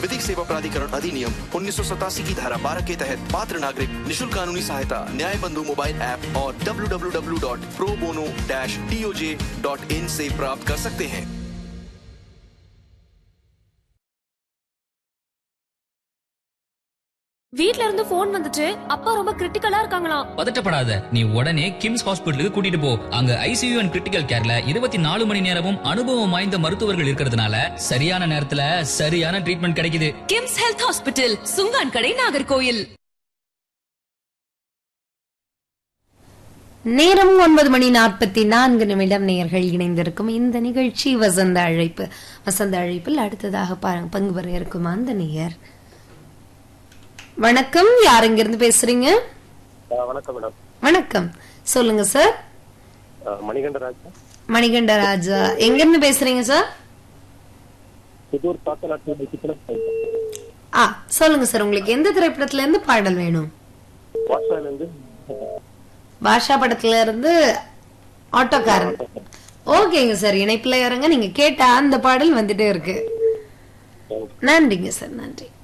विधिक सेवा प्राधिकरण अधिनियम उन्नीस की धारा 12 के तहत पात्र नागरिक निशुल्क कानूनी सहायता न्याय बंधु मोबाइल ऐप और www.probono-toj.in से प्राप्त कर सकते हैं வீட்ல இருந்து போன் வந்துச்சு அப்பா ரொம்ப கிரிட்டிக்கலா இருக்காங்களாம் பதட்டப்படாத நீ உடனே கிம்ஸ் ஹாஸ்பிட்டலுக்கு கூட்டிட்டு போ அங்க ஐசியூ அண்ட் கிரிட்டிக்கல் கேர்ல இருபத்தி நாலு மணி நேரமும் அனுபவம் வாய்ந்த மருத்துவர்கள் இருக்கிறதுனால சரியான நேரத்துல சரியான ட்ரீட்மெண்ட் கிடைக்குது கிம்ஸ் ஹெல்த் ஹாஸ்பிட்டல் சுங்கான் கடை நாகர்கோயில் நேரம் ஒன்பது மணி நாற்பத்தி நான்கு நிமிடம் நேயர்கள் இணைந்திருக்கும் இந்த நிகழ்ச்சி வசந்த அழைப்பு வசந்த அழைப்பில் அடுத்ததாக பாருங்க பங்கு பெற இருக்கும் அந்த நேயர் வணக்கம் யார் இங்கிருந்து பேசுறீங்க வணக்கம் மேடம் வணக்கம் சொல்லுங்க சார் மணிகண்டராஜ் மணிகண்ட ராஜா எங்க இருந்து பேசுறீங்க சார் புதூர் பாத்தநாட்டு ஆ சொல்லுங்க சார் உங்களுக்கு எந்த திரைப்படத்துல இருந்து பாடல் வேணும் வாட்ஸ்அப்ல இருந்து பாஷா படத்துல இருந்து ஆட்டோக்காரன் ஓகேங்க சார் இணைப்புல இறங்க நீங்க கேட்ட அந்த பாடல் வந்துட்டே இருக்கு நன்றிங்க சார் நன்றி